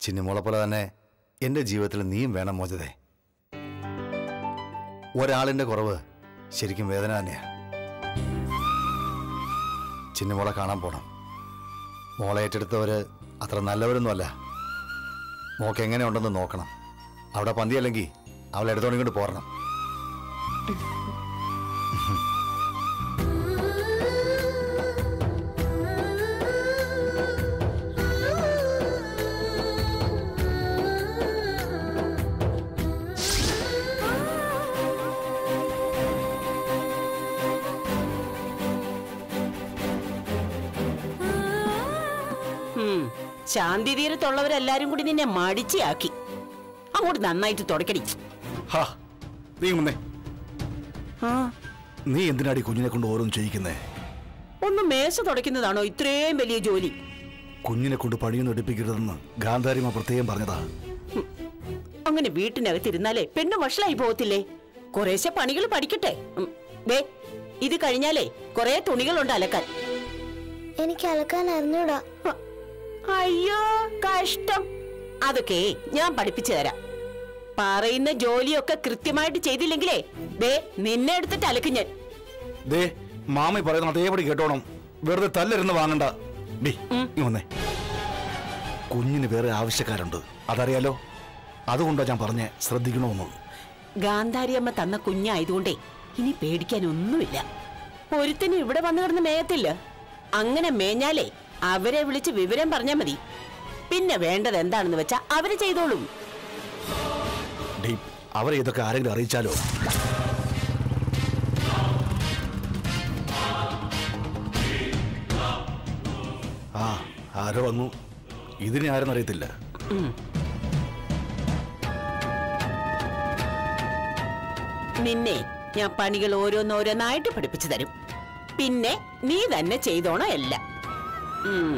ചിന്നിമോളെ പോലെ തന്നെ എൻ്റെ ജീവിതത്തിൽ നീയും വേണം മോചതേ ഒരാളിൻ്റെ കുറവ് ശരിക്കും വേദന തന്നെയാ ചിന്നിമോളെ കാണാൻ പോണം മോളെ ഏറ്റെടുത്തവര് അത്ര നല്ലവരൊന്നുമല്ല മോക്ക് എങ്ങനെയുണ്ടെന്ന് നോക്കണം അവിടെ പന്തിയല്ലെങ്കിൽ അവളെ എടുത്തോണ്ട് ഇങ്ങോട്ട് പോരണം ഉം. ശാന്തി തീരത്തുള്ളവരെല്ലാരും കൂടി നിന്നെ മടിച്ചിയാക്കി അങ്ങോട്ട് നന്നായിട്ട് തുടക്കടി ഹാ നീ മുന്നേ ആ നീ എന്തിനാടി കുഞ്ഞിനെ കൊണ്ട് ഓരോന്ന് ചെയ്യിക്കുന്നേ ഒന്ന് മേശ തുടയ്ക്കുന്നതാണോ ഇത്രയും വലിയ ജോലി കുഞ്ഞിനെ കൊണ്ട് പണിയൊന്നും എടുപ്പിക്കരുതെന്ന് ഗാന്ധാരിമ പ്രത്യേകം പറഞ്ഞതാ അങ്ങനെ വീട്ടിനകത്തിരുന്നാലേ പെണ്ണ് വഷളായി പോകത്തില്ലേ കുറേശ്ശെ പണികൾ പഠിക്കട്ടെ ഉം. ദേ ഇത് കഴിഞ്ഞാലേ കുറെ തുണികളുണ്ട് അലക്കാൻ എനിക്ക് അലക്കാൻ അറിഞ്ഞൂടാ ഹ, അയ്യോ കഷ്ടം അതൊക്കെ ഞാൻ പഠിപ്പിച്ചു തരാം പറയുന്ന ജോലിയൊക്കെ കൃത്യമായിട്ട് ചെയ്തില്ലെങ്കിലേ ദേ നിന്നെ എടുത്തിട്ട് അലക്കും ഞാൻ ദേ മാമി പറയുന്ന അതേപടി കേട്ടോണം വെറുതെ തല്ലരുന്ന് വാങ്ങണ്ട ഡി നീ വന്നേ കുഞ്ഞിന് വേറെ ആവശ്യക്കാരുണ്ട് അതറിയാലോ അതുകൊണ്ടാ ഞാൻ പറഞ്ഞേ ശ്രദ്ധിക്കണമെന്ന് ഗാന്ധാരിയമ്മ തന്ന കുഞ്ഞായതുകൊണ്ടേ ഇനി പേടിക്കാൻ ഒന്നുമില്ല ഒരുത്തനും ഇവിടെ വന്നു കിടന്ന് മേയത്തില്ല അങ്ങനെ മേഞ്ഞാലേ അവരെ വിളിച്ച് വിവരം പറഞ്ഞാ മതി പിന്നെ വേണ്ടത് എന്താണെന്ന് വെച്ചാ അവര് ചെയ്തോളും ഡി അവരെ ഇതൊക്കെ ആരെങ്കിലും അറിയിച്ചാലോ ആ ആരോ വന്നു ഇതിനെ ആരും അറിയത്തില്ല നിന്നെ ഞാൻ പണികൾ ഓരോന്നോരോന്നായിട്ട് പഠിപ്പിച്ചു തരും പിന്നെ നീ തന്നെ ചെയ്തോണം എല്ലാം ഉം.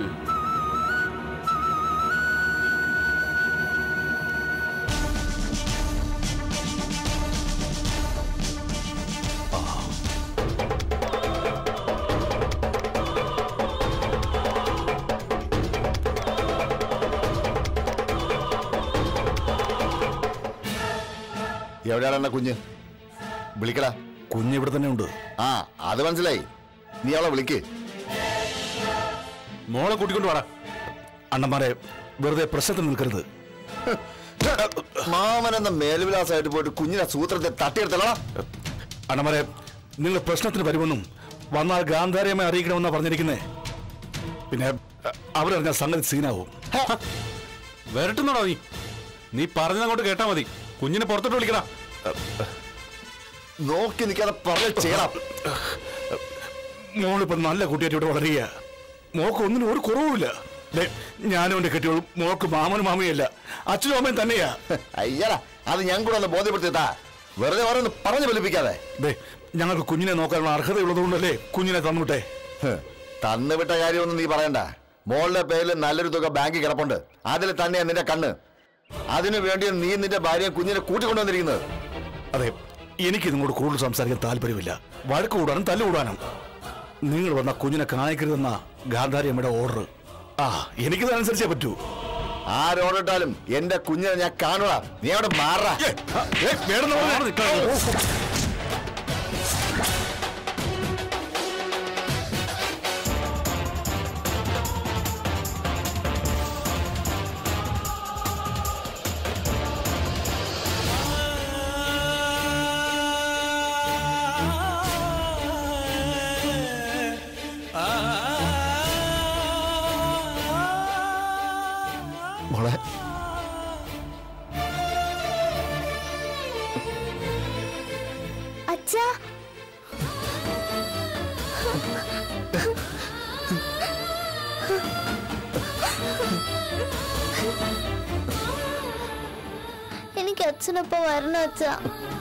എവിടെയാണ് എന്നെ കുഞ്ഞ് വിളിക്കടാ കുഞ്ഞ് ഇവിടെ തന്നെ ഉണ്ട് ആ അത് മനസ്സിലായി നീ അവളെ വിളിക്ക് മോളെ കൂട്ടിക്കൊണ്ട് വാടാ അണ്ണന്മാരെ വെറുതെ പ്രശ്നത്തിൽ നിൽക്കരുത് മാമൻ എന്ന മേൽവിലാസമായിട്ട് പോയിട്ട് കുഞ്ഞിനെ സൂത്രത്തെ തട്ടിയെടുത്തല്ലോ അണ്ണന്മാരെ നിങ്ങൾ പ്രശ്നത്തിന് വരുമെന്നും വന്നാൽ ഗാന്ധാരിയമ്മയെ അറിയിക്കണമെന്നാ പറഞ്ഞിരിക്കുന്നേ പിന്നെ അ- അവരറിഞ്ഞ സംഗതി സീനാവും വരട്ടുന്നോടാ നീ നീ പറഞ്ഞതങ്ങോട്ട് കേട്ടാ മതി കുഞ്ഞിനെ പുറത്തോട്ട് വിളിക്കടാ നോക്കി നിൽക്കാതെ പറഞ്ഞ് ചെയ്യണം മോളിപ്പോ നല്ല കുട്ടിയായിട്ട് ഇവിടെ വളരുക മോക്ക് ഒന്നിനും ഒരു കുറവുമില്ല ദേ, ഞാനും എന്റെ കെട്ടിയോളും മോക്ക് മാമനും മാമിയല്ല അച്ഛനും അമ്മയും തന്നെയാ അയ്യടാ അത് ഞാൻ കൂടെ ഒന്ന് ബോധ്യപ്പെടുത്തിട്ടാ വെറുതെ ഓരോന്ന് പറഞ്ഞു ഫലിപ്പിക്കാതെ ദേ, ഞങ്ങൾക്ക് കുഞ്ഞിനെ നോക്കാനുള്ള അർഹതയുള്ളതുകൊണ്ടല്ലേ കുഞ്ഞിനെ തന്നുവിട്ടെ ഹ്, തന്നുവിട്ട കാര്യമൊന്നും നീ പറയണ്ട മോളുടെ പേരിൽ നല്ലൊരു തുക ബാങ്കിൽ കിടപ്പുണ്ട് അതിൽ തന്നെയാ നിന്റെ കണ്ണ് അതിനു വേണ്ടി നീ നിന്റെ ഭാര്യയെ കുഞ്ഞിനെ കൂട്ടിക്കൊണ്ടുവന്നിരിക്കുന്നത് അതെ എനിക്ക് നിങ്ങളോട് കൂടുതൽ സംസാരിക്കാൻ താല്പര്യമില്ല വഴക്ക് കൂടാനും തല്ലുകൂടാനും നിങ്ങൾ വന്ന കുഞ്ഞിനെ കാണിക്കരുതെന്ന ഗാന്ധാരി അമ്മയുടെ ഓർഡർ ആ എനിക്കതനുസരിച്ചേ പറ്റൂ ആരോടിട്ടാലും എന്റെ കുഞ്ഞിനെ ഞാൻ കാണുക നീ അവിടെ മാറാ ഏ, ആ, ഏ, വേണമെന്ന് പറഞ്ഞാ- ഓ, ഓ. മോളെ അച്ഛാ എനിക്ക് അച്ഛനൊപ്പം വരണം അച്ഛാ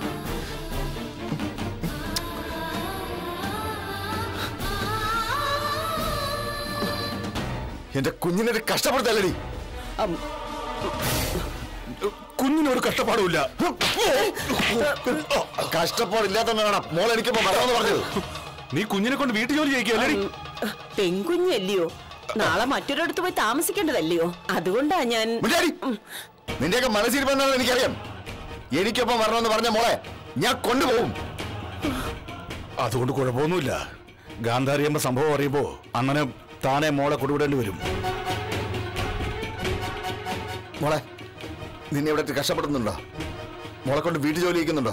എന്റെ കുഞ്ഞിനെ കഷ്ടപ്പെടുത്തല്ലടി കുഞ്ഞിനൊരു കഷ്ടപ്പാടുമില്ല കഷ്ടപ്പാടില്ലാത്തന്നെ വേണം മോൾ എനിക്കിപ്പോ വരാമെന്ന് പറഞ്ഞത് നീ കുഞ്ഞിനെ കൊണ്ട് വീട്ടു ജോലി ചെയ്യിക്കല്ലേ പെൺകുഞ്ഞല്ലയോ നാളെ മറ്റൊരിടത്ത് പോയി താമസിക്കേണ്ടതല്ലയോ അതുകൊണ്ടാ ഞാൻ മുണ്ടാടി. നിന്റെയൊക്കെ മനസ്സിരിപ്പെന്നാണെന്ന് എനിക്കറിയാം എനിക്കൊപ്പം വരണമെന്ന് പറഞ്ഞ മോളെ ഞാൻ കൊണ്ടുപോകും അതുകൊണ്ട് കുഴപ്പമൊന്നുമില്ല ഗാന്ധാരിയമ്മ സംഭവം അറിയുമ്പോ അണ്ണന് താനെ മോളെ കൊടുവിടേണ്ടി വരും മോളെ നിന്നെ ഇവിടെ ഇട്ട് കഷ്ടപ്പെടുന്നുണ്ടോ മോളെ കൊണ്ട് വീട്ടു ജോലി ചെയ്യുന്നുണ്ടോ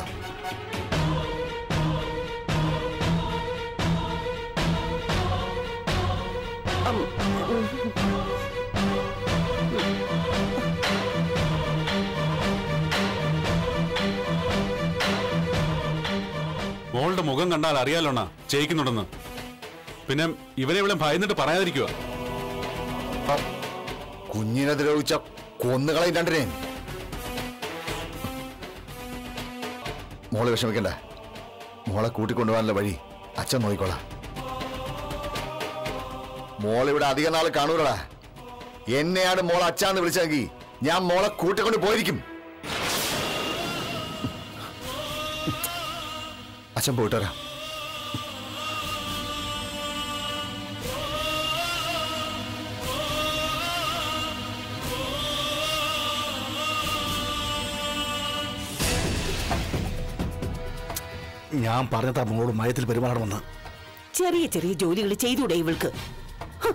മോളുടെ മുഖം കണ്ടാൽ അറിയാലോണ്ണ ചെയ്യിക്കുന്നുണ്ടെന്ന് പിന്നെ ഇവനെ ഇവിടെ ഭയന്നിട്ട് പറയാതിരിക്കുക കുഞ്ഞിനെ ദ്രോഹിച്ച കൊന്നുകളയും രണ്ടിനെ മോള് വിഷമിക്കണ്ട മോളെ കൂട്ടിക്കൊണ്ടുപോകാനുള്ള വഴി അച്ഛൻ നോക്കിക്കോളാം മോളിവിടെ അധിക നാൾ കാണൂലടാ എന്നെയാണ് മോളെ അച്ഛാന്ന് വിളിച്ചെങ്കിൽ ഞാൻ മോളെ കൂട്ടിക്കൊണ്ട് പോയിരിക്കും അച്ഛൻ പോയിട്ട് വരാം ഞാൻ പറഞ്ഞതാ മോളോട് മയത്തിൽ പെരുമാറണമെന്ന് ചെറിയ ചെറിയ ജോലികൾ ചെയ്തൂടെ ഇവൾക്ക് ഹ്.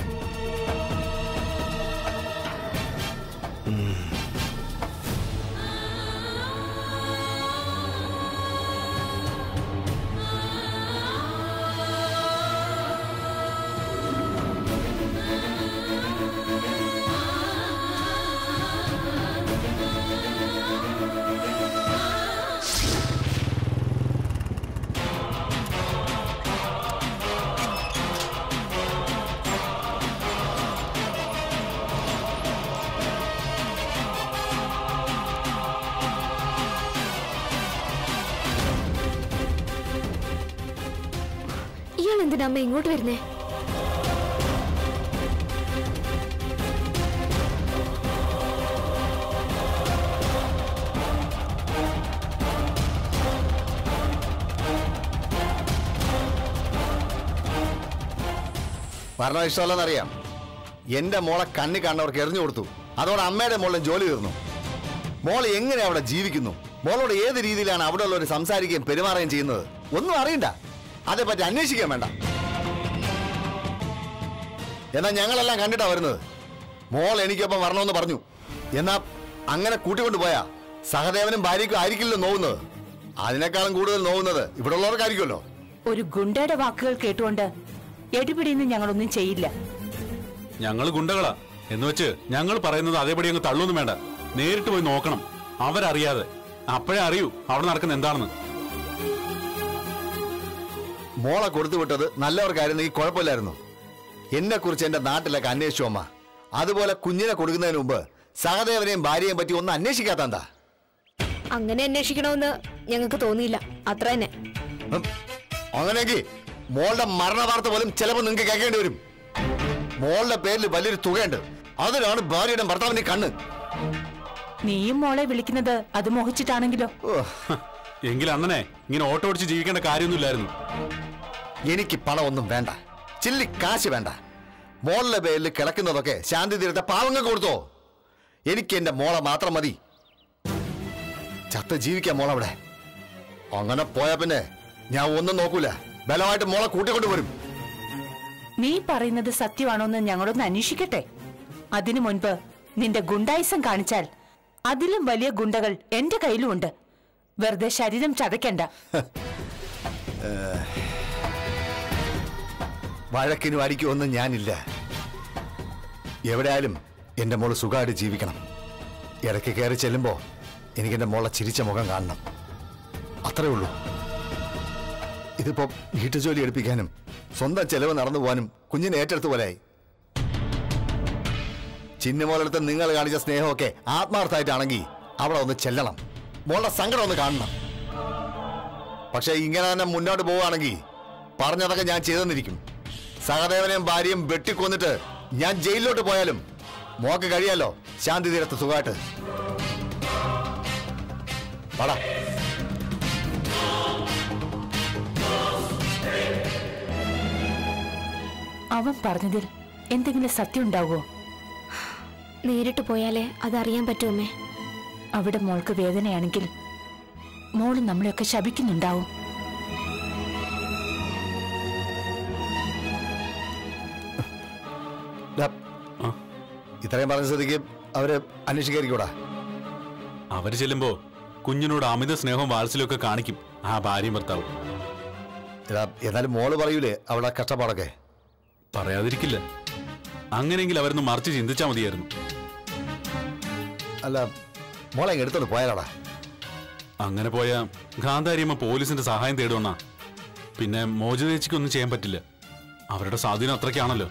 ഇയാൾ എന്തിനാ അമ്മ ഇങ്ങോട്ട് വരുന്നേ പറഞ്ഞ ഇഷ്ടമല്ലെന്നറിയാം എന്റെ മോളെ കണ്ണി കാണുന്നവർക്ക് എറിഞ്ഞു കൊടുത്തു അതോടെ അമ്മയുടെ മോളിലും ജോലി തീർന്നു മോൾ എങ്ങനെ അവിടെ ജീവിക്കുന്നു മോളോട് ഏത് രീതിയിലാണ് അവിടെ ഉള്ളവർ സംസാരിക്കുകയും പെരുമാറുകയും ചെയ്യുന്നത് ഒന്നും അറിയണ്ട അതേപ്പറ്റി അന്വേഷിക്കാൻ വേണ്ട എന്നാൽ ഞങ്ങളെല്ലാം കണ്ടിട്ടാ വരുന്നത് മോൾ എനിക്കൊപ്പം വരണമെന്ന് പറഞ്ഞു എന്നാ അങ്ങനെ കൂട്ടിക്കൊണ്ട് പോയാ സഹദേവനും ഭാര്യയ്ക്കും ആയിരിക്കില്ലല്ലോ നോവുന്നത് അതിനേക്കാളും കൂടുതൽ നോവുന്നത് ഇവിടെ ഉള്ളവർക്കായിരിക്കുമല്ലോ ഒരു ഗുണ്ടയുടെ വാക്കുകൾ കേട്ടുകൊണ്ട് എടുപിടിന്ന് ഞങ്ങളൊന്നും ചെയ്യില്ല ഞങ്ങൾ ഗുണ്ടകളാ എന്ന് വെച്ച് ഞങ്ങൾ പറയുന്നത് അതേപടി അങ്ങ് തള്ളൊന്നും വേണ്ട നേരിട്ട് പോയി നോക്കണം അവരറിയാതെ അപ്പോഴേ അറിയൂ അവിടെ നടക്കുന്ന എന്താണെന്ന് മോളെ കൊടുത്തു വിട്ടത് നല്ലവർക്കായിരുന്നെങ്കിൽ കുഴപ്പമില്ലായിരുന്നു എന്നെ കുറിച്ച് എന്റെ നാട്ടിലൊക്കെ അന്വേഷിച്ചു അമ്മ അതുപോലെ കുഞ്ഞിനെ കൊടുക്കുന്നതിന് മുമ്പ് സഹദേവനെയും ഭാര്യയെയും പറ്റി ഒന്നും അന്വേഷിക്കാത്ത എന്താ അങ്ങനെ അന്വേഷിക്കണമെന്ന് ഞങ്ങൾക്ക് തോന്നിയില്ല അത്ര തന്നെ ഉം. അങ്ങനെയെങ്കിൽ മോളുടെ മരണ വാർത്ത പോലും ചിലപ്പോൾ നിങ്ങൾക്ക് കേൾക്കേണ്ടി വരും മോളുടെ പേരിൽ വലിയൊരു തുകയുണ്ട് അതിനാണ് ഭാര്യയുടെ ഭർത്താവിന്റെ കണ്ണ് നീയും മോളെ വിളിക്കുന്നത് അത് മോഹിച്ചിട്ടാണെങ്കിലോ ഓ, എങ്കിൽ അണ്ണനെ ഇങ്ങനെ ഓട്ടോ ഓടിച്ച് ജീവിക്കേണ്ട കാര്യമൊന്നുമില്ലായിരുന്നു എനിക്ക് പണമൊന്നും വേണ്ട ചില്ലി കാശ് വേണ്ട മോളുടെ പേരിൽ കിടക്കുന്നതൊക്കെ ശാന്തി തീരത്തെ പാവങ്ങൾക്ക് കൊടുത്തോ എനിക്ക് എന്റെ മോളെ മാത്രം മതി ചത്ത് ജീവിക്കാം മോളവിടെ അങ്ങനെ പോയാ പിന്നെ ഞാൻ ഒന്നും നോക്കൂല ബലമായിട്ട് മോളെ കൂട്ടിക്കൊണ്ട് വരും നീ പറയുന്നത് സത്യമാണോന്ന് ഞങ്ങളൊന്ന് അന്വേഷിക്കട്ടെ അതിനു മുൻപ് നിന്റെ ഗുണ്ടായിസം കാണിച്ചാൽ അതിലും വലിയ ഗുണ്ടകൾ എന്റെ കയ്യിലുമുണ്ട് വെറുതെ ശരീരം ചതയ്ക്കണ്ട വഴക്കിനും അടിക്കും ഒന്നും ഞാനില്ല എവിടെയായാലും എന്റെ മോള് സുഖമായിട്ട് ജീവിക്കണം ഇടയ്ക്ക് കയറി ചെല്ലുമ്പോ എനിക്ക് എന്റെ മോളെ ചിരിച്ച മുഖം കാണണം അത്രേ ഉള്ളൂ ഇതിപ്പോ വീട്ടുജോലി എടുപ്പിക്കാനും സ്വന്തം ചെലവ് നടന്നു പോകാനും കുഞ്ഞിനെ ഏറ്റെടുത്ത പോലെയായി ചിന്നുമോളടുത്ത് നിങ്ങൾ കാണിച്ച സ്നേഹമൊക്കെ ആത്മാർത്ഥമായിട്ടാണെങ്കിൽ അവിടെ ഒന്ന് ചെല്ലണം മോളുടെ സങ്കടം ഒന്ന് കാണണം പക്ഷെ ഇങ്ങനെ തന്നെ മുന്നോട്ട് പോവുകയാണെങ്കിൽ പറഞ്ഞതൊക്കെ ഞാൻ ചെയ്തെന്നിരിക്കും സഹദേവനെയും ഭാര്യയും വെട്ടിക്കൊന്നിട്ട് ഞാൻ ജയിലിലോട്ട് പോയാലും മോക്ക് കഴിയാലോ ശാന്തി തീരത്ത് സുഖമായിട്ട് വാടാ അവൻ പറഞ്ഞതിൽ എന്തെങ്കിലും സത്യം ഉണ്ടാവോ നേരിട്ട് പോയാലേ അതറിയാൻ പറ്റുമേ അവിടെ മോൾക്ക് വേദനയാണെങ്കിൽ മോള് നമ്മളെയൊക്കെ ശപിക്കുന്നുണ്ടാവും ഡാ, ആ. ഇത്രയും പറഞ്ഞ സ്ഥിതിക്ക് അവര് അന്വേഷിക്കായിരിക്കൂടാ അവര് ചെല്ലുമ്പോ കുഞ്ഞിനോട് അമിത സ്നേഹവും വാത്സല്യവും ഒക്കെ കാണിക്കും ആ ഭാര്യയും ഭർത്താവും എടാ, എന്നാലും മോള് പറയൂലേ അവളുടെ കഷ്ടപ്പാടൊക്കെ പറയാതിരിക്കില്ല അങ്ങനെയെങ്കിൽ അവരൊന്ന് മറിച്ച് ചിന്തിച്ചാ മതിയായിരുന്നു അല്ല മോളെ ഇങ്ങ് എടുത്തോണ്ട് പോയാലാടാ അങ്ങനെ പോയ ഗാന്ധാരിയമ്മ പോലീസിന്റെ സഹായം തേടുവണ്ണ പിന്നെ മോചിതേച്ചിക്കൊന്നും ചെയ്യാൻ പറ്റില്ല അവരുടെ സ്വാധീനം അത്രയ്ക്കാണല്ലോ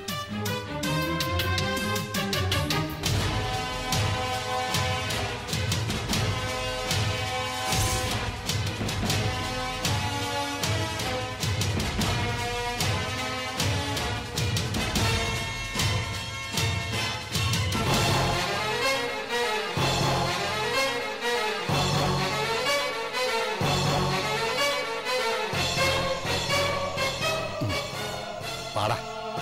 പാടാ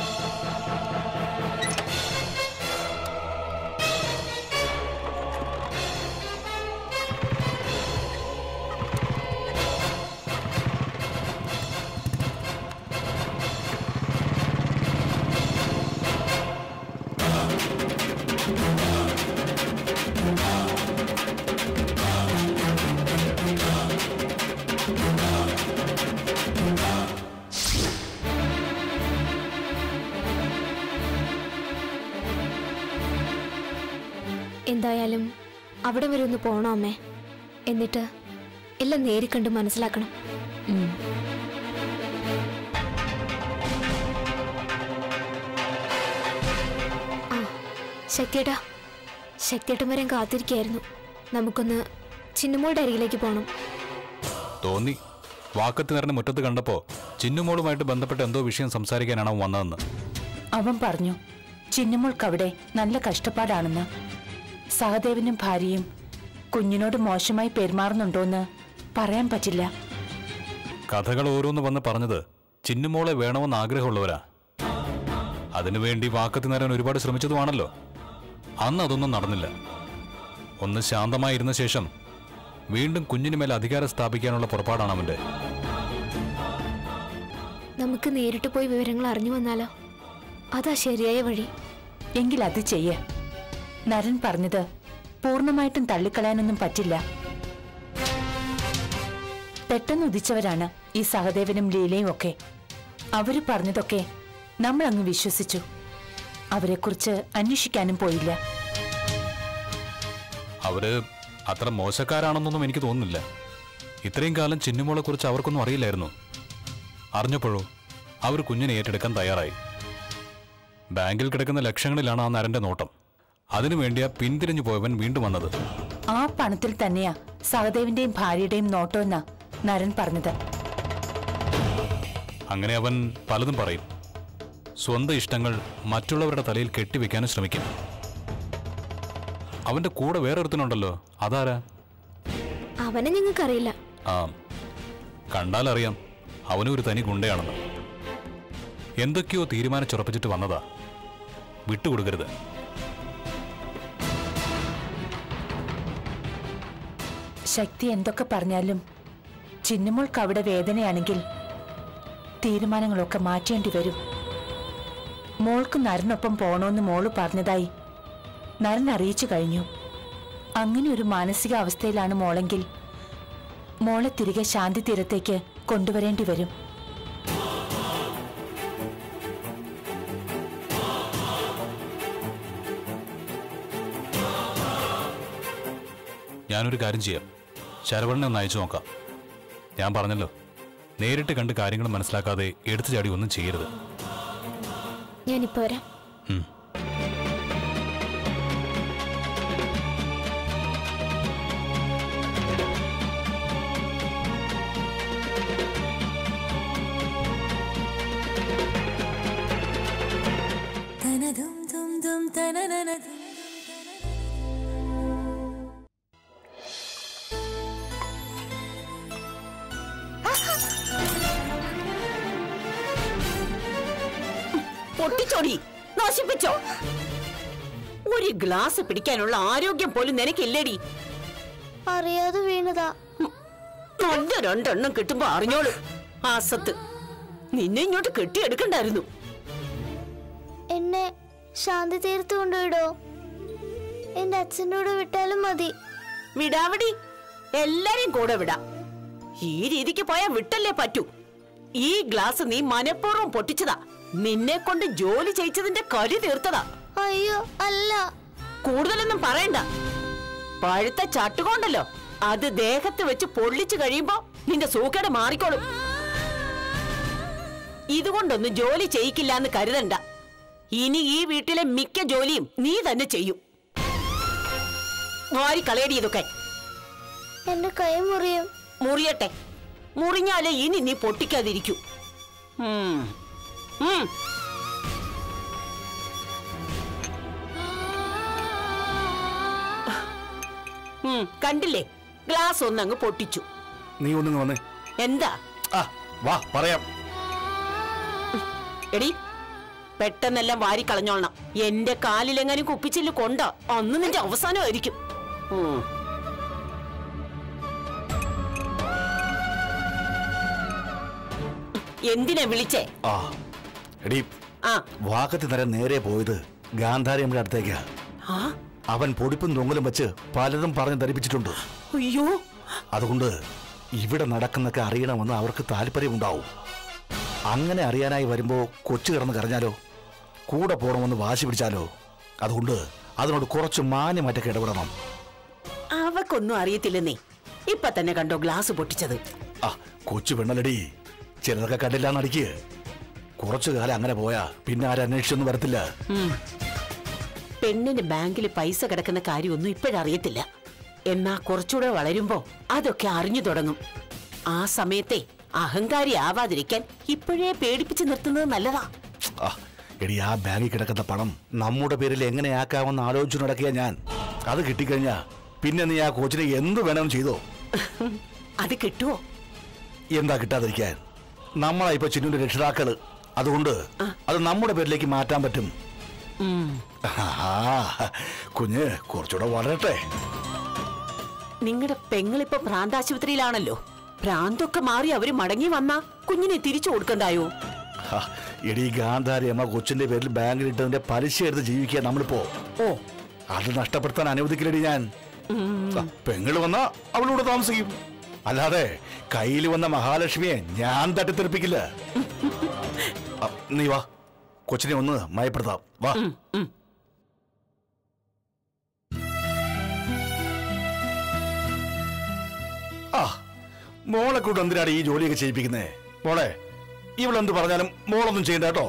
എന്തായാലും അവിടെ വരെ ഒന്ന് പോണോ അമ്മേ എന്നിട്ട് എല്ലാം നേരിക്കണ്ട് മനസ്സിലാക്കണം ഉം. ആ ശക്തിയേട്ടാ ശക്തിയേട്ടൻ വരാൻ കാത്തിരിക്കായിരുന്നു നമുക്കൊന്ന് ചിന്നുമോളുടെ അരികിലേക്ക് പോകണം തോന്നി വാക്കത്ത് നിറഞ്ഞ മുറ്റത്ത് കണ്ടപ്പോ ചിന്നുമോളുമായിട്ട് ബന്ധപ്പെട്ട എന്തോ വിഷയം സംസാരിക്കാനാണ് അവൻ വന്നതെന്ന് അവൻ പറഞ്ഞു ചിന്നുമോൾക്കവിടെ നല്ല കഷ്ടപ്പാടാണെന്ന് സഹദേവനും ഭാര്യയും കുഞ്ഞിനോട് മോശമായി പെരുമാറുന്നുണ്ടോന്ന് പറയാൻ പറ്റില്ല കഥകൾ ഓരോന്ന് വന്ന് പറഞ്ഞത് ചിന്നുമോളെ വേണമെന്ന് ആഗ്രഹമുള്ളവരാ അതിനുവേണ്ടി വാക്കത്ത് നിറയാൻ ഒരുപാട് ശ്രമിച്ചതുമാണല്ലോ അന്ന് അതൊന്നും നടന്നില്ല ഒന്ന് ശാന്തമായിരുന്ന ശേഷം വീണ്ടും കുഞ്ഞിന് മേൽ അധികാരം സ്ഥാപിക്കാനുള്ള പുറപ്പാടാണ് അവന്റെ നമുക്ക് നേരിട്ട് പോയി വിവരങ്ങൾ അറിഞ്ഞു വന്നാലോ അതാ ശരിയായ വഴി എങ്കിൽ അത് ചെയ്യ് നരൻ പറഞ്ഞത് പൂർണ്ണമായിട്ടും തള്ളിക്കളയാനൊന്നും പറ്റില്ല പെട്ടെന്ന് ഉദിച്ചവരാണ് ഈ സഹദേവനും ലീലയും ഒക്കെ അവര് പറഞ്ഞതൊക്കെ നമ്മൾ അങ്ങ് വിശ്വസിച്ചു അവരെക്കുറിച്ച് അന്വേഷിക്കാനും പോയില്ല അവര് അത്ര മോശക്കാരാണെന്നൊന്നും എനിക്ക് തോന്നുന്നില്ല ഇത്രയും കാലം ചിന്നുമോളെ കുറിച്ച് അവർക്കൊന്നും അറിയില്ലായിരുന്നു അറിഞ്ഞപ്പോഴോ അവർ കുഞ്ഞിനെ ഏറ്റെടുക്കാൻ തയ്യാറായി ബാങ്കിൽ കിടക്കുന്ന ലക്ഷങ്ങളിലാണ് ആ നരന്റെ നോട്ടം അതിനുവേണ്ടിയാ പിന്തിരിഞ്ഞു പോയവൻ വീണ്ടും വന്നത് ആ പണത്തിൽ തന്നെയാ സഹദേവിന്റെയും ഭാര്യയുടെയും നോട്ടമെന്നാ നരൻ പറഞ്ഞത് അങ്ങനെ അവൻ പലതും പറയും സ്വന്തം ഇഷ്ടങ്ങൾ മറ്റുള്ളവരുടെ തലയിൽ കെട്ടിവെക്കാനും ശ്രമിക്കും അവന്റെ കൂടെ വേറൊരുത്തനുണ്ടല്ലോ അതാരാ അവനെ ഞങ്ങൾക്കറിയില്ല ആ കണ്ടാലറിയാം അവനും ഒരു തനി ഗുണ്ടയാണെന്ന് എന്തൊക്കെയോ തീരുമാനിച്ചുറപ്പിച്ചിട്ട് വന്നതാ വിട്ടുകൊടുക്കരുത് ശക്തി എന്തൊക്കെ പറഞ്ഞാലും ചിന്നുമോൾക്ക് അവിടെ വേദനയാണെങ്കിൽ തീരുമാനങ്ങളൊക്കെ മാറ്റേണ്ടി വരും മോൾക്ക് നരനൊപ്പം പോണോന്ന് മോള് പറഞ്ഞതായി നരൻ അറിയിച്ചു കഴിഞ്ഞു അങ്ങനെ ഒരു മാനസികാവസ്ഥയിലാണ് മോളെങ്കിൽ മോളെ തിരികെ ശാന്തി തീരത്തേക്ക് കൊണ്ടുവരേണ്ടി വരും ഞാനൊരു കാര്യം ചെയ്യാം ശരവണനെ ഒന്ന് അയച്ചു നോക്കാം ഞാൻ പറഞ്ഞല്ലോ നേരിട്ട് കണ്ട് കാര്യങ്ങൾ മനസ്സിലാക്കാതെ എടുത്തു ചാടി ഒന്നും ചെയ്യരുത് ഞാനിപ്പോ വരാം ഉം. പൊട്ടിച്ചോടി നശിപ്പിച്ചോ ഒരു ഗ്ലാസ് പിടിക്കാനുള്ള ആരോഗ്യം പോലും നിനക്കില്ലേടി അറിയാതെ വീണതാ നല്ല രണ്ടെണ്ണം കിട്ടുമ്പോ അറിഞ്ഞോളൂ ആസത്ത് നിന്നെ ഇങ്ങോട്ട് കെട്ടിയെടുക്കണ്ടായിരുന്നു എന്നെ ശാന്തി തീർത്ത് കൊണ്ടുവിടോ എന്റെ അച്ഛൻ്റെ കൂടെ വിട്ടാലും മതി വിടാവടി എല്ലാരെയും കൂടെ വിടാം ഈ രീതിക്ക് പോയാ വിട്ടല്ലേ പറ്റൂ ഈ ഗ്ലാസ് നീ മനഃപൂർവ്വം പൊട്ടിച്ചതാ നിന്നെ കൊണ്ട് ജോലി ചെയ്യിച്ചതിന്റെ കരി തീർത്തതാ അയ്യോ അല്ല കൂടുതലൊന്നും പറയണ്ട പഴുത്ത ചട്ടുകൊണ്ടല്ലോ അത് ദേഹത്ത് വെച്ച് പൊള്ളിച്ചു കഴിയുമ്പോ നിന്റെ സൂക്കേട് മാറിക്കോളും ഇതുകൊണ്ടൊന്നും ജോലി ചെയ്യിക്കില്ല എന്ന് കരുതണ്ട ഇനി ഈ വീട്ടിലെ മിക്ക ജോലിയും നീ തന്നെ ചെയ്യും വാരി കളയടി ഇതൊക്കെ എന്റെ കൈ മുറിയും മുറിയട്ടെ മുറിഞ്ഞാലേ ഇനി നീ പൊട്ടിക്കാതിരിക്കൂ ഉം. ഉം. ഉം, കണ്ടില്ലേ ഗ്ലാസ് ഒന്നങ്ങ് പൊട്ടിച്ചു നീ ഒന്നിങ്ങ് വന്നേ എന്താ ആ വാ പറയാം എടി പെട്ടെന്നെല്ലാം വാരി കളഞ്ഞോളണം എന്റെ കാലിലെങ്ങാനും കുപ്പിച്ചില് കൊണ്ട അന്ന് നിന്റെ അവസാനമായിരിക്കും ഉം. എന്തിനാ വിളിച്ചേ ആ എടി ആ വാക്കത്തി നേരം നേരെ പോയത് ഗാന്ധാരി നമ്മുടെ അടുത്തേക്കാ ആ അവൻ പൊടിപ്പും തൊങ്ങലും വെച്ച് പലതും പറഞ്ഞ് ധരിപ്പിച്ചിട്ടുണ്ട് അയ്യോ അതുകൊണ്ട് ഇവിടെ നടക്കുന്നൊക്കെ അറിയണമെന്ന് അവർക്ക് താല്പര്യമുണ്ടാവും അങ്ങനെ അറിയാനായി വരുമ്പോ കൊച്ചു കിടന്ന് കരഞ്ഞാലോ കൂടെ പോകണമെന്ന് വാശി പിടിച്ചാലോ അതുകൊണ്ട് അതിനോട് കുറച്ച് മാന്യമായിട്ടൊക്കെ ഇടപെടണം അവക്കൊന്നും അറിയത്തില്ലെന്നേ ഇപ്പൊ തന്നെ കണ്ടോ ഗ്ലാസ് പൊട്ടിച്ചത് ആ കൊച്ചു പെണ്ണലടി ചിലതൊക്കെ കണ്ടില്ല നടിക്ക് കുറച്ചു കാലം അങ്ങനെ പോയാ പിന്നെ ആരും അന്വേഷിച്ചൊന്നും വരത്തില്ല പെണ്ണിന് ബാങ്കിൽ പൈസ കിടക്കുന്ന കാര്യമൊന്നും ഇപ്പോഴറിയത്തില്ല എന്നാ കുറച്ചുകൂടെ വളരുമ്പോ അതൊക്കെ അറിഞ്ഞു തുടങ്ങും ആ സമയത്തെ അഹങ്കാരി ആവാതിരിക്കാൻ ഇപ്പോഴേ പേടിപ്പിച്ച് നിർത്തുന്നത് നല്ലതാ ആ എടി ആ ബാഗിൽ കിടക്കുന്ന പണം നമ്മുടെ പേരിൽ എങ്ങനെയാക്കാമെന്ന് ആലോചിച്ചു നടക്കിയ ഞാൻ അത് കിട്ടിക്കഴിഞ്ഞാ പിന്നെ നീ ആ കോച്ചിനെ എന്ത് വേണം ചെയ്തോ അത് കിട്ടുവോ എന്താ കിട്ടാതിരിക്കാൻ നമ്മളാ ഇപ്പൊ ചിന്നുന്റെ രക്ഷിതാക്കള് അതുകൊണ്ട് അത് നമ്മുടെ പേരിലേക്ക് മാറ്റാൻ പറ്റും ആ, കുഞ്ഞ് കുറച്ചുകൂടെ വളരട്ടെ നിങ്ങളുടെ പെങ്ങളിപ്പോ ഭ്രാന്താശുപത്രിയിലാണല്ലോ ഭ്രാന്തൊക്കെ മാറി അവര് മടങ്ങി വന്നാ കുഞ്ഞിനെ തിരിച്ചു കൊടുക്കണ്ടായോ ആ, എടി ഗാന്ധാരി അമ്മ കൊച്ചിന്റെ പേരിൽ ബാങ്കിൽ ഇട്ടതിന്റെ പലിശ എടുത്ത് ജീവിക്കുക നമ്മളിപ്പോ ഓ അത് നഷ്ടപ്പെടുത്താൻ അനുവദിക്കില്ലടി ഞാൻ ആ, പെങ്ങള് വന്നാ അവളൂടെ താമസിക്കും അല്ലാതെ കയ്യിൽ വന്ന മഹാലക്ഷ്മിയെ ഞാൻ തട്ടിത്തെറിപ്പിക്കില്ല ആ, നീ വാ കൊച്ചിനെ ഒന്ന് മയപ്പെടുത്താം വാ ആ മോളെ കൊണ്ട് എന്തിനാണ് ഈ ജോലിയൊക്കെ ചെയ്യിപ്പിക്കുന്നേ മോളെ ഇവളെന്ത് പറഞ്ഞാലും മോളൊന്നും ചെയ്യണ്ട കേട്ടോ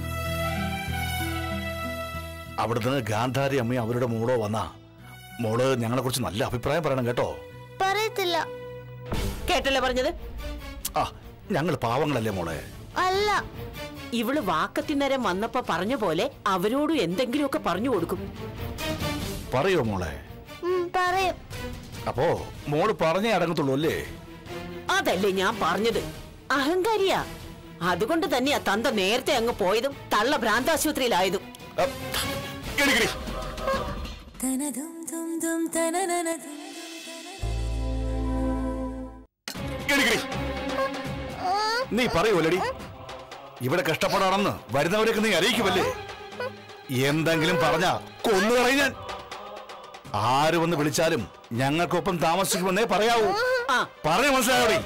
അവിടുന്ന് ഗാന്ധാരി അമ്മയും അവരുടെ മോളോ വന്നാ മോള് ഞങ്ങളെ കുറിച്ച് നല്ല അഭിപ്രായം പറയണം കേട്ടോ പറയത്തില്ല കേട്ടല്ലേ പറഞ്ഞത് ആ ഞങ്ങൾ പാവങ്ങളല്ലേ മോളെ അല്ല ഇവള് വാക്കത്തിനേരം വന്നപ്പോ പറഞ്ഞ പോലെ അവരോടും എന്തെങ്കിലുമൊക്കെ പറഞ്ഞു കൊടുക്കും പറയോ മോളെ ഉം, പറയും അപ്പോ മോള് പറഞ്ഞേ അടങ്ങത്തുള്ളൂ അല്ലേ അതല്ലേ ഞാൻ പറഞ്ഞത് അഹങ്കാരിയാ അതുകൊണ്ട് തന്നെയാ തന്ത നേരത്തെ അങ്ങ് പോയതും തള്ള ഭ്രാന്താശുപത്രിയിലായതും അപ്പ്, എണീക്കടി. എണീക്കടി. നീ പറയൂലടി ഇവിടെ കഷ്ടപ്പാടാണെന്ന് വരുന്നവരൊക്കെ നീ അറിയിക്കുമല്ലേ എന്തെങ്കിലും പറഞ്ഞ കൊന്നു കളയും ഞാൻ ആര് വന്ന് വിളിച്ചാലും ഞങ്ങൾക്കൊപ്പം താമസിക്കുമെന്നേ പറയാവൂ ആ പറഞ്ഞു മനസ്സിലായോടി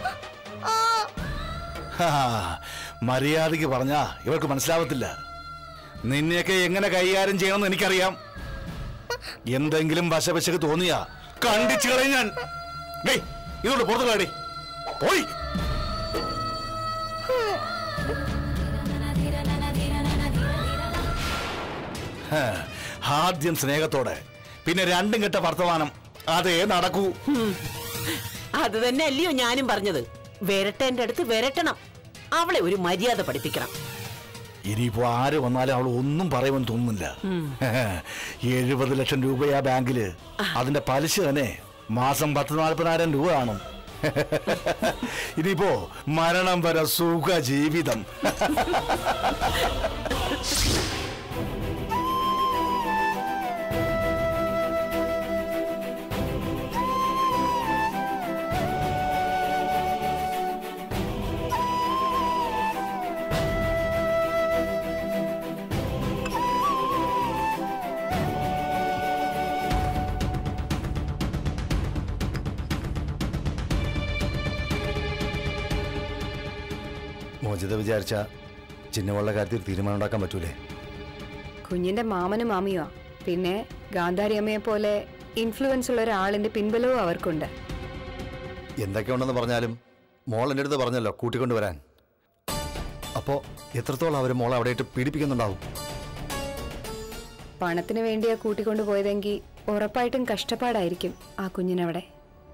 ഹാ, മര്യാദയ്ക്ക് പറഞ്ഞാ ഇവർക്ക് മനസ്സിലാവത്തില്ല നിന്നെയൊക്കെ എങ്ങനെ കൈകാര്യം ചെയ്യണമെന്ന് എനിക്കറിയാം എന്തെങ്കിലും വശവശക്ക് തോന്നിയാ കണ്ടിച്ചു കളയും ഞാൻ ഡേയ്, ഇതുകൊണ്ട് പുറത്തു കളയടി പോയി ഹാ, ആദ്യം സ്നേഹത്തോടെ പിന്നെ രണ്ടും കെട്ട വർത്തമാനം അതേ നടക്കൂ അത് തന്നെ അല്ലയോ ഞാനും പറഞ്ഞത് വരട്ടേന്റെ അടുത്ത് വരട്ടണം അവളെ ഒരു മര്യാദ പഠിപ്പിക്കണം ഇനിയിപ്പോ ആര് വന്നാലും അവൾ ഒന്നും പറയുമെന്ന് തോന്നുന്നില്ല എഴുപത് ലക്ഷം രൂപയാ ബാങ്കില് അതിന്റെ പലിശ തന്നെ മാസം പത്ത് നാൽപ്പതിനായിരം രൂപ കാണും ഇനിയിപ്പോ മരണം വരെ സുഖ ജീവിതം മോചിത വിചാരിച്ച ചിന്നമുള്ള കാര്യത്തിൽ തീരുമാനം ഉണ്ടാക്കാൻ പറ്റൂലേ കുഞ്ഞിന്റെ മാമനും മാമിയോ പിന്നെ ഗാന്ധാരി അമ്മയെ പോലെ ഇൻഫ്ലുവൻസ് ഉള്ള ഒരാളിന്റെ പിൻബലവും അവർക്കുണ്ട് എന്തൊക്കെ ഉണ്ടെന്ന് പറഞ്ഞാലും മോൾ എൻ്റെ അടുത്ത് പറഞ്ഞല്ലോ കൂട്ടിക്കൊണ്ട് വരാൻ അപ്പോൾ എത്രത്തോളം അവർ മോളെ അവിടെയിട്ട് പീഡിപ്പിക്കുന്നുണ്ടാവും പണത്തിന് വേണ്ടിയാ കൂട്ടിക്കൊണ്ടു പോയതെങ്കിൽ ഉറപ്പായിട്ടും കഷ്ടപ്പാടായിരിക്കും ആ കുഞ്ഞിനവിടെ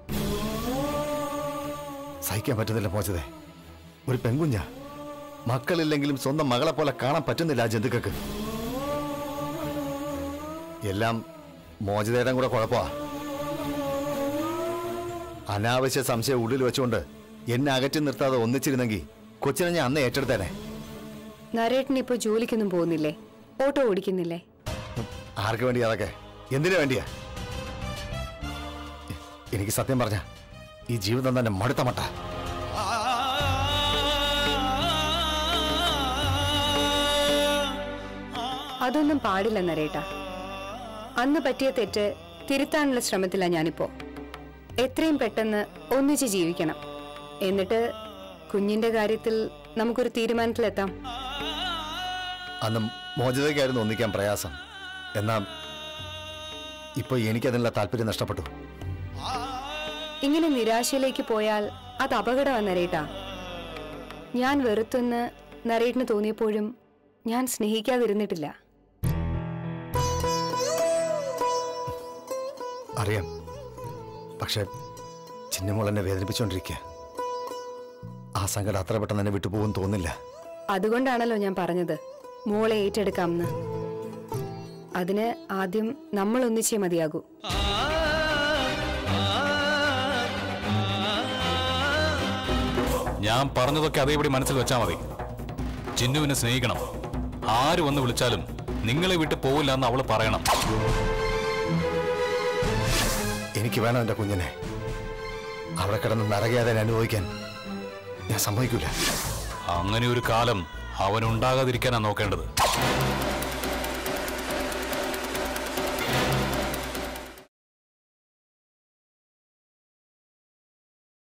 സഹിക്കാൻ പറ്റുന്നില്ല മോചിതേ ഒരു പെൺകുഞ്ഞ മക്കളില്ലെങ്കിലും സ്വന്തം മകളെ പോലെ കാണാൻ പറ്റുന്നില്ല ആ ജന്തുക്കൾക്ക് എല്ലാം മോചിതയുടെ കൂടെ കുഴപ്പമാ അനാവശ്യ സംശയം ഉള്ളിൽ വെച്ചുകൊണ്ട് എന്നെ അകറ്റി നിർത്താതെ ഒന്നിച്ചിരുന്നെങ്കിൽ കൊച്ചിനെ ഞാൻ അന്ന് ഏറ്റെടുത്തേനെ നരേട്ടൻ ഇപ്പൊ ജോലിക്കൊന്നും പോകുന്നില്ലേ ഓട്ടോ ഓടിക്കുന്നില്ലേ ആർക്ക് വേണ്ടി അതൊക്കെ എന്തിനു വേണ്ടിയാ എനിക്ക് സത്യം പറഞ്ഞ ഈ ജീവിതം തന്നെ മടുത്ത മട്ട അതൊന്നും പാടില്ല നരേട്ട അന്ന് പറ്റിയ തെറ്റ് തിരുത്താനുള്ള ശ്രമത്തിലാണ് ഞാനിപ്പോ എത്രയും പെട്ടെന്ന് ഒന്നിച്ച് ജീവിക്കണം എന്നിട്ട് കുഞ്ഞിന്റെ കാര്യത്തിൽ നമുക്കൊരു തീരുമാനത്തിലെത്താം അന്ന് മോചിതയ്ക്കായിരുന്നു ഒന്നിക്കാൻ പ്രയാസം എന്നാ ഇപ്പൊ എനിക്കതിനുള്ള താല്പര്യം നഷ്ടപ്പെട്ടു ഇങ്ങനെ നിരാശയിലേക്ക് പോയാൽ അത് അപകടമാണ് നരേട്ടാ ഞാൻ വെറുത്തെന്ന് നരേട്ടിന് തോന്നിയപ്പോഴും ഞാൻ സ്നേഹിക്കാതിരുന്നിട്ടില്ല അറിയാം പക്ഷെ ചിന്നമോൾ എന്നെ വേദനിപ്പിച്ചുകൊണ്ടിരിക്കുക ആ സങ്കടം അത്ര പെട്ടെന്ന് എന്നെ വിട്ടുപോകും തോന്നില്ല അതുകൊണ്ടാണല്ലോ ഞാൻ പറഞ്ഞത് മോളെ ഏറ്റെടുക്കാമെന്ന് അതിന് ആദ്യം നമ്മൾ ഒന്നിച്ചേ മതിയാകൂ ഞാൻ പറഞ്ഞതൊക്കെ അതേപടി മനസ്സിൽ വെച്ചാൽ മതി ചിന്നുവിനെ സ്നേഹിക്കണം ആര് വന്ന് വിളിച്ചാലും നിങ്ങളെ വിട്ട് പോവില്ല എന്ന് അവള് പറയണം എനിക്ക് വേണം എൻ്റെ കുഞ്ഞിനെ അവിടെ കിടന്ന് നരകയാതെ അനുഭവിക്കാൻ ഞാൻ സമ്മതിക്കില്ല അങ്ങനെ ഒരു കാലം അവനുണ്ടാകാതിരിക്കാനാ നോക്കേണ്ടത്